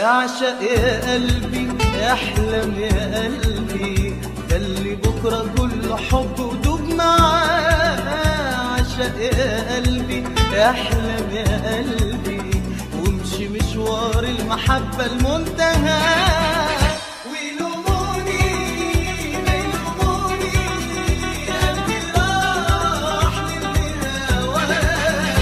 اعشق يا قلبي احلم يا قلبي ده اللي بكره كله حب ودوب معاه اعشق يا قلبي احلم يا قلبي وامشي مشوار المحبه المنتهى ويلوموني ما يلوموني قلبي راح للهوى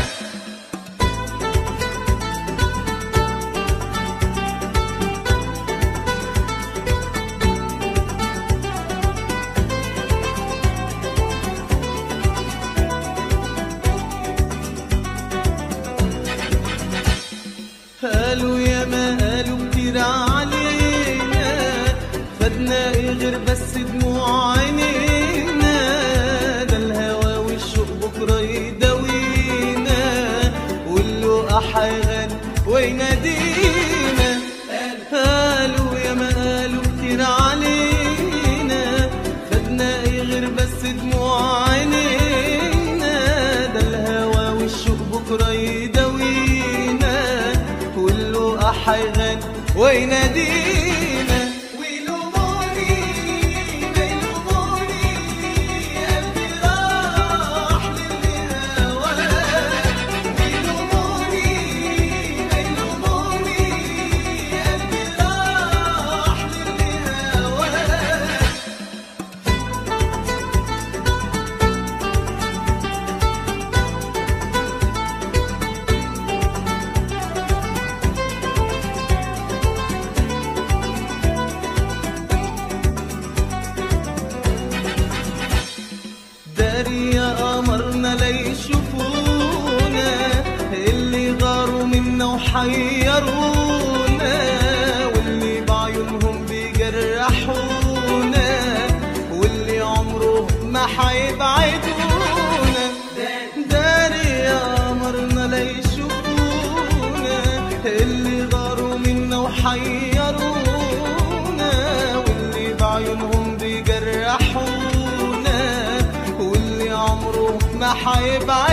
قالوا يا ما قالوا كتير علينا فدنا ايه غير بس دموع عينينا ده الهوى والشوق بكره يداوينا واللقا حيغني وينادينا قالوا يا ما قالوا كتير علينا فدنا ايه غير بس دموع عينينا ده الهوى والشوق بكره يداوينا كله حيغني وينادينا ويلوموني ما يلوموني قلبي راح للهوى ويلوموني ما يلوموني قلبي راح للهوى داري يا قمرنا لا يشوفونا اللي غاروا منا وحيرونا واللي بعيونهم بيجرحونا واللي عمره ما حيبعدونا داري يا قمرنا لا يشوفونا اللي غاروا منا وحيرونا واللي بعيونهم بيجرحونا واللي عمره ما حيبعد